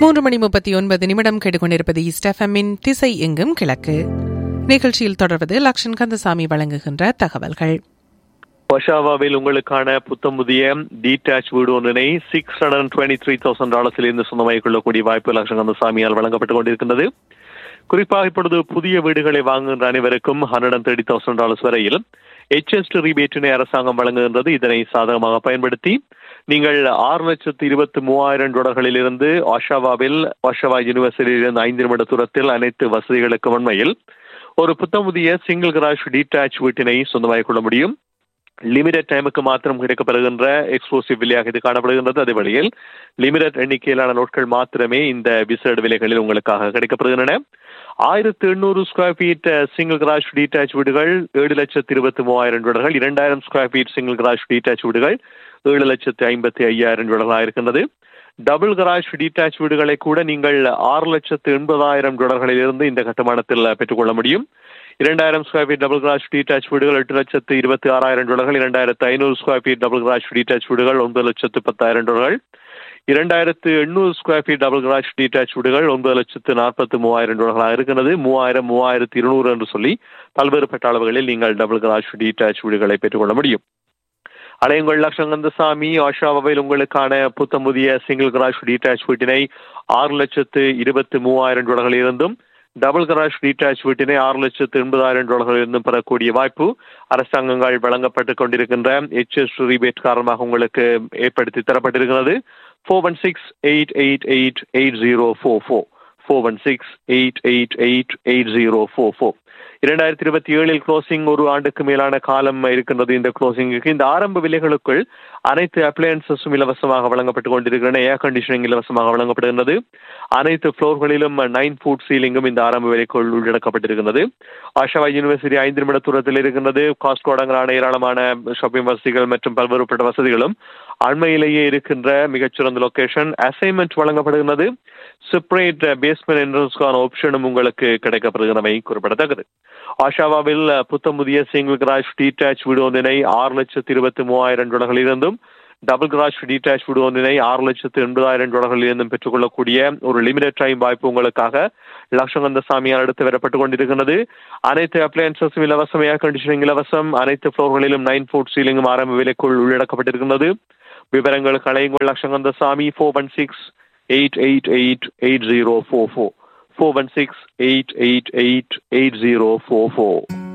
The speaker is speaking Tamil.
மூன்று மணி முப்பத்தி ஒன்பது நிமிடம் கேட்டுக்கொண்டிருப்பது ஸ்டெஃபமின் திசை எங்கும் கிழக்கு நிகழ்ச்சியில் தொடர்வது லக்ஷன் கந்தசாமி வழங்குகின்ற தகவல்கள் ஒஷாவாவில் உங்களுக்கான புத்தம் புதிய டீடாச் வீடு ஒன்றினை six hundred twenty three thousand டாலர்ஸில் இருந்து சொந்தமாகிக் கொள்ளக்கூடிய வாய்ப்பு லட்சம் கந்தசாமியால் வழங்கப்பட்டுக் கொண்டிருக்கின்றது குறிப்பாக இப்பொழுது புதிய வீடுகளை வாங்குகின்ற அனைவருக்கும் hundred and thirty thousand dollars வரையில் எச்எஸ்டி ரீபேட்டினை அரசாங்கம் வழங்குகின்றது இதனை சாதகமாக பயன்படுத்தி நீங்கள் ஆறு லட்சத்து இருபத்தி மூவாயிரம் டாலர்களில் இருந்து ஒஷாவாவில் ஒஷாவா யூனிவர்சிட்டியிலிருந்து ஐந்து நிமிட தூரத்தில் அனைத்து வசதிகளுக்கும் உண்மையில் ஒரு புத்தம் புதிய சிங்கிள் கிராஷ் டீடாச் வீட்டினை சொந்தமாகிக் கொள்ள முடியும் லிமிடெட் டைமுக்கு மாத்திரம் கிடைக்கப்படுகின்ற எக்ஸ்க்ளூசிவ் விலையாக இது காணப்படுகின்றது அதே வழியில் லிமிடெட் எண்ணிக்கையிலான நாட்கள் மாத்திரமே இந்த விசேட விலைகளில் உங்களுக்காக கிடைக்கப்படுகின்றன ஆயிரத்தி எண்ணூறு square feet single garage detached வீடுகள் ஏழு லட்சத்து இருபத்தி மூவாயிரம் டாலர்கள் இரண்டாயிரம் square feet single garage detached வீடுகள் ஏழு லட்சத்து ஐம்பத்தி ஐயாயிரம் டாலர்களாக இருக்கின்றது டபுள் கராஜ் டீடாச் வீடுகளை கூட நீங்கள் ஆறு லட்சத்து எண்பதாயிரம் டாலர்களில் இருந்து இந்த கட்டுமானத்தில் பெற்றுக்கொள்ள முடியும் இரண்டாயிரம் square feet double garage detached வீடுகள் எட்டு லட்சத்து இருபத்தி ஆறாயிரம் டாலர்கள் இரண்டாயிரத்து ஐநூறு square feet double garage detached வீடுகள் ஒன்பது லட்சத்து பத்தாயிரம் டாலர்கள் இரண்டாயிரத்து எண்ணூறு square feet double garage detached வீடுகள் ஒன்பது லட்சத்து நாற்பத்தி மூவாயிரம் டாலர்களாக இருக்கிறது மூவாயிரம் மூவாயிரத்து இருநூறு என்று சொல்லி பல்வேறுபட்ட அளவுகளில் நீங்கள் டபுள் கிராஷ் டீடாச் வீடுகளை பெற்றுக்கொள்ள முடியும் அலையுங்கள் லட்சங்கந்தசாமி ஆஷாவில் உங்களுக்கான புத்தம் புதிய சிங்கிள் கிராஷ் டீடாச் வீட்டினை ஆறு லட்சத்து இருபத்தி மூவாயிரம் டாலர்களில் இருந்தும் டபுள் கராஷ் டீடாச் வீட்டினை ஆறு லட்சத்து எண்பதாயிரம் டாலர்களில் இருந்தும் பெறக்கூடிய வாய்ப்பு அரசாங்கங்கள் வழங்கப்பட்டுக் கொண்டிருக்கின்ற எச்எஸ் ரிபேட் காரணமாக உங்களுக்கு ஏற்படுத்தி தரப்பட்டிருக்கிறது four one six eight eight eight eight zero four four four one six eight eight eight eight zero four four இரண்டாயிரத்தி இருபத்தி ஏழில் க்ளோசிங் ஒரு ஆண்டுக்கு மேலான காலம் இருக்கின்றது இந்த க்ளோசிங்குக்கு இந்த ஆரம்ப விலைகளுக்குள் அனைத்து அப்ளையன்சஸும் இலவசமாக வழங்கப்பட்டுக் கொண்டிருக்கின்றன ஏர் கண்டிஷனிங் இலவசமாக வழங்கப்படுகின்றது அனைத்து ஃப்ளோர்களிலும் நைன் ஃபுட் சீலிங்கும் இந்த ஆரம்ப விலைக்குள் உள்ளடக்கப்பட்டிருக்கிறது ஆஷாவா யூனிவர்சிட்டி ஐந்து நிமிட தூரத்தில் இருக்கின்றது காஸ்ட் அடங்கலான ஏராளமான ஷாப்பிங் வசதிகள் மற்றும் பல்வேறுபட்ட வசதிகளும் அண்மையிலேயே இருக்கின்ற மிகச்சிறந்த லொகேஷன் அசைன்மெண்ட் வழங்கப்படுகிறது செப்பரேட் பேஸ்மெண்ட் என்ட்ரன்ஸ்க்கான ஆப்ஷனும் உங்களுக்கு கிடைக்கப்படுகிறமை குறிப்பிடத்தக்கது ஆஷாவாவில் புத்தம் புதிய சிங்கிள் கிராஷ் டீடாச் வீடு ஒன்றினை ஆறு லட்சத்து இருபத்தி மூவாயிரம் டாலர்களில் இருந்தும் டபுள் கிராஷ் டீடாச் வீடு ஒன்றினை ஆறு லட்சத்து எண்பதாயிரம் டாலர்களில் இருந்தும் பெற்றுக்கொள்ளக்கூடிய ஒரு லிமிடெட் டைம் வாய்ப்பு உங்களுக்காக லட்சங்கந்த சாமியார் அடுத்து வரப்பட்டுக் கொண்டிருக்கிறது அனைத்து அப்ளையன்சஸும் இலவசம் ஏர் கண்டிஷனிங் இலவசம் அனைத்து ஃப்ளோர்களிலும் நைன் ஃபுட் சீலிங்கும் ஆரம்ப விலைக்குள் உள்ளடக்கப்பட்டிருக்கிறது விவரங்களுக்கு அலையுங்கள் லட்சங்கந்த சாமி four one six eight eight eight eight zero four four four one six eight eight eight eight zero four four